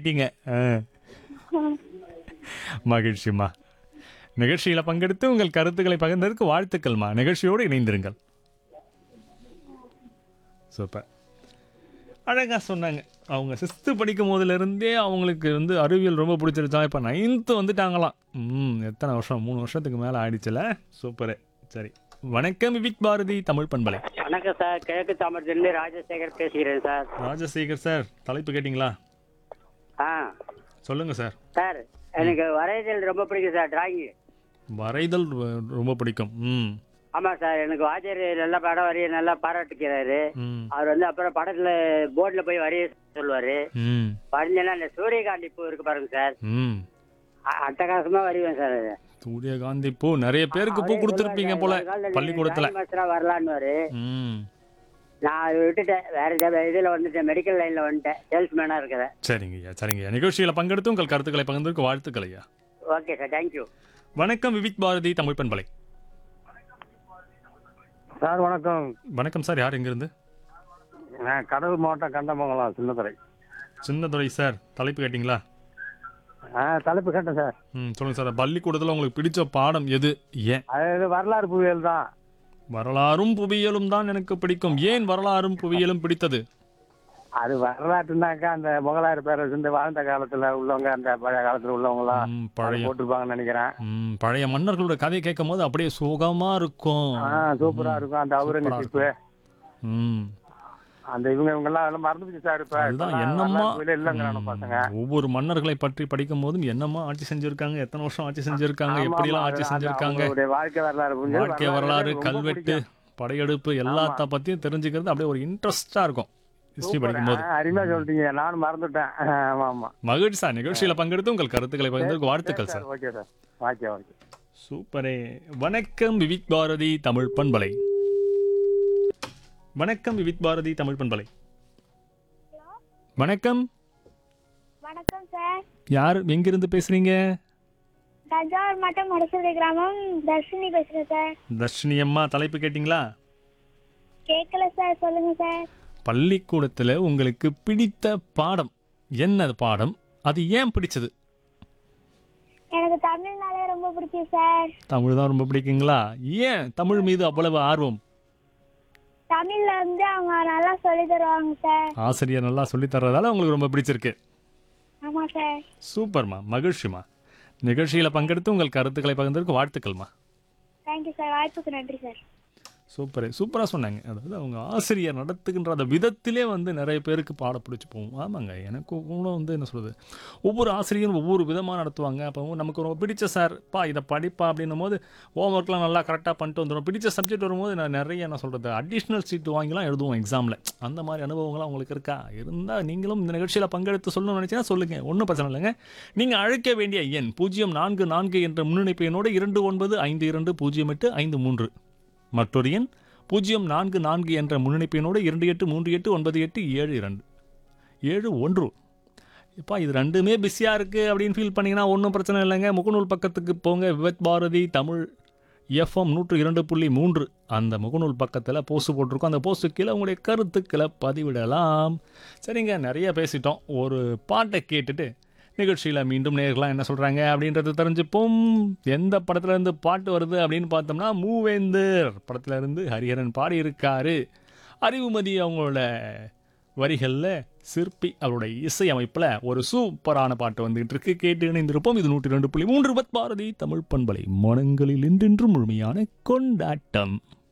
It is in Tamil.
ஆயிட்டீங்க ஆ. மகிழ்ச்சிம்மா நிகழ்ச்சியில் பங்கெடுத்து உங்கள் கருத்துக்களை பகிர்ந்ததற்கு வாழ்த்துக்கள்மா நிகழ்ச்சியோடு இணைந்திருங்கள் சூப்பர் அழகாக சொன்னாங்க அவங்க சிக்ஸ்த்து படிக்கும் போதுலேருந்தே அவங்களுக்கு வந்து அறிவியல் ரொம்ப பிடிச்சிருச்சா இப்போ நைன்த்து வந்துட்டாங்களாம் ம் எத்தனை வருஷம் மூணு வருஷத்துக்கு மேலே ஆயிடுச்சுல சூப்பரு சரி வணக்கம் விவிக் பாரதி தமிழ் பண்பலை வணக்கம் சார் கிழக்கு தாமரத்திலிருந்து ராஜசேகர் பேசுகிறேன் சார் ராஜசேகர் சார் தலைப்பு கேட்டிங்களா ஆ சொல்லுங்கள் சார் சார் எனக்கு வரைதல் ரொம்ப பிடிக்கும் சார் டிராயிங்கு வரைதல் ரொ- ரொம்ப பிடிக்கும் ம் ஆமாம் சார் எனக்கு வாத்தியார் நல்லா படம் வரைய நல்லா பாராட்டுக்கிறாரு ம் அவர் வந்து அப்புறம் படத்தில் போர்டில் போய் வரைய சொல்லுவார் ம் வரைஞ்சேன்னா அந்த சூரியகாந்தி பூ இருக்கு பாருங்க சார் ம் அ- அட்டகாசமாக வரைவேன் சார் அது சூரியகாந்தி பூ நிறைய பேருக்கு பூ கொடுத்துருப்பீங்க போல பள்ளிக்கூடத்தில் மாஸ்டராக வரலான்னு ம் நான் அதை விட்டுட்டேன் வேற ஏதாவது இதில் வந்துட்டேன் மெடிக்கல் லைனில் வந்துட்டேன் சேல்ஸ்மேனாக இருக்கிறேன் சரிங்கய்யா சரிங்கய்யா நிகழ்ச்சியில் பங்கெடுத்து உங்கள் கருத்துக்களை பகிர்ந்ததற்கு வாழ்த்துக்கள் ஐயா ஓகே சார் தேங்க்யூ வணக்கம் விவிக் பாரதி தமிழ் பண்பலை சார் வணக்கம் வணக்கம் சார் யார் எங்கிருந்து நான் கடலூர் மாவட்டம் கண்டமங்கலம் சின்னத்துறை சின்னதுரை சார் தலைப்பு கேட்டிங்களா ஆ தலைப்பு கேட்டேன் சார் ம் சொல்லுங்கள் சார் பள்ளிக்கூடத்தில் உங்களுக்கு பிடிச்ச பாடம் எது ஏன் அது வரலாறு புவியியல் தான் வரலாறும் புவியியலும் தான் எனக்கு பிடிக்கும் ஏன் வரலாறும் புவியியலும் பிடித்தது அது வரலாற்றுனாக்கா அந்த முகலாயர் பேரரசு இந்த வாழ்ந்த காலத்துல உள்ளவங்க அந்த பழைய காலத்துல உள்ளவங்களாம் ம், அதை பழைய போட்டிருப்பாங்கன்னு நினைக்கிறேன் ம், பழைய மன்னர்களோட கதையை கேட்கும் போது அப்படியே சுகமா இருக்கும் ஆ சூப்பரா இருக்கும் அந்த அவுரங்கசீப்பு ம் அந்த இவங்க இவங்க எல்லாம் அதெல்லாம் மறந்து போச்சு சார் இப்ப அதுதான் இப்பெல்லாம் என்னம்மா வரலாறு புவியியலே இல்லைங்கிறானு பசங்க ம், ஒவ்வொரு மன்னர்களை பற்றி படிக்கும் போதும் என்னம்மா ஆட்சி செஞ்சிருக்காங்க எத்தனை வருஷம் ஆட்சி செஞ்சிருக்காங்க ஆமா, எப்படிலாம் ஆமா, ஆட்சி அது செஞ்சிருக்காங்க அவங்களுடைய வாழ்க்கை வரலாறு புரிஞ்சு வாழ்க்கை வரலாறு ரொம்ப கல்வெட்டு பிடிக்கும். படையெடுப்பு எல்லாத்த பத்தியும் தெரிஞ்சுக்கிறது அப்படியே ஒரு இன்ட்ரெஸ்டா இருக்கும் ஹிஸ்டரி படிக்கும் போது ஆ, அருமையா சொல்லிட்டீங்க நானும் மறந்துட்டேன் ஆமா ஆமா மகிழ்ச்சி சார் நிகழ்ச்சியில பங்கெடுத்து உங்கள் கருத்துக்களை பகிர்ந்ததுக்கு வாழ்த்துக்கள் sir okay sir okay okay சூப்பரே வணக்கம் விவிக் பாரதி தமிழ் பண்பலை வணக்கம் விவிக் பாரதி தமிழ் பண்பலை வணக்கம் வணக்கம் சார் யார் எங்கிருந்து பேசுறீங்க தஞ்சாவூர் மாவட்டம் முடசூரி கிராமம் தர்ஷினி பேசுறேன் சார் தர்ஷினி அம்மா தலைப்பு கேட்டிங்களா கேட்கல சார் சொல்லுங்க சார் பள்ளிக்கூடத்தில் உங்களுக்கு பிடித்த பாடம் என்ன பாடம் அது ஏன் பிடிச்சது எனக்கு தமிழ்னாலே ரொம்ப பிடிக்கும் சார் தமிழ் தான் ரொம்ப பிடிக்குங்களா ஏன் தமிழ் மீது அவ்வளவு ஆர்வம் தமிழ்ல வந்து அவங்க நல்லா சொல்லி தருவாங்க சார் ஆசிரியர் நல்லா சொல்லித் தர்றதால உங்களுக்கு ரொம்ப பிடிச்சிருக்கு ஆமா சார் சூப்பர்மா மகிழ்ச்சிமா நிகழ்ச்சியில் பங்கெடுத்து உங்கள் கருத்துக்களை பகிர்ந்ததற்கு வாழ்த்துக்கள்மா தேங்க்யூ சார் வாய்ப்புக்கு நன்றி சார் சூப்பர் சூப்பராக சொன்னாங்க அதாவது அவங்க ஆசிரியர் நடத்துகின்ற அந்த விதத்திலே வந்து நிறைய பேருக்கு பாட பிடிச்சி போகும் ஆமாங்க எனக்கு கூட வந்து என்ன சொல்கிறது ஒவ்வொரு ஆசிரியரும் ஒவ்வொரு விதமாக நடத்துவாங்க அப்போ நமக்கு ரொம்ப பிடிச்ச சார் பா இதை படிப்பா அப்படின்னும் போது ஹோம் ஒர்க்லாம் நல்லா கரெக்டாக பண்ணிட்டு வந்துடும் பிடிச்ச சப்ஜெக்ட் வரும்போது நான் நிறைய என்ன சொல்கிறது அடிஷ்னல் சீட் வாங்கிலாம் எழுதுவோம் எக்ஸாமில் அந்த மாதிரி அனுபவங்கள்லாம் உங்களுக்கு இருக்கா இருந்தால் நீங்களும் இந்த நிகழ்ச்சியில் பங்கெடுத்து சொல்லணும்னு நினச்சினா சொல்லுங்கள் ஒன்றும் பிரச்சனை இல்லைங்க நீங்கள் அழைக்க வேண்டிய எண் பூஜ்ஜியம் நான்கு நான்கு என்ற முன்னணிப்பு எண்ணோடு இரண்டு ஒன்பது ஐந்து இரண்டு பூஜ்ஜியம் எட்டு ஐந்து மூன்று மற்றொரு எண் பூஜ்ஜியம் நான்கு நான்கு என்ற முன்னணிப்பு எண்ணோடு இரண்டு எட்டு மூன்று எட்டு ஒன்பது எட்டு ஏழு இரண்டு ஏழு ஒன்று இப்போ இது ரெண்டுமே பிஸியாக இருக்குது அப்படின்னு ஃபீல் பண்ணிங்கன்னா ஒன்றும் பிரச்சனை இல்லைங்க முகநூல் பக்கத்துக்கு போங்க விவத் பாரதி தமிழ் எஃப்எம் நூற்று இரண்டு புள்ளி மூன்று அந்த முகநூல் பக்கத்தில் போஸ்ட் போட்டிருக்கோம் அந்த போஸ்ட்டு கீழே உங்களுடைய கருத்துக்களை பதிவிடலாம் சரிங்க நிறைய பேசிட்டோம் ஒரு பாட்டை கேட்டுட்டு நிகழ்ச்சியில் மீண்டும் நேர்களாம் என்ன சொல்கிறாங்க அப்படின்றது தெரிஞ்சுப்போம் எந்த படத்துல இருந்து பாட்டு வருது அப்படின்னு பார்த்தோம்னா மூவேந்தர் படத்துல இருந்து ஹரிஹரன் பாடியிருக்காரு அறிவுமதி அவங்களோட வரிகளில் சிற்பி அவருடைய இசை அமைப்பில் ஒரு சூப்பரான பாட்டு வந்துகிட்டு இருக்கு கேட்டு இணைந்திருப்போம் இது நூற்றி ரெண்டு புள்ளி மூன்று பத் பாரதி தமிழ் பண்பலை மனங்களில் இன்றென்றும் முழுமையான கொண்டாட்டம்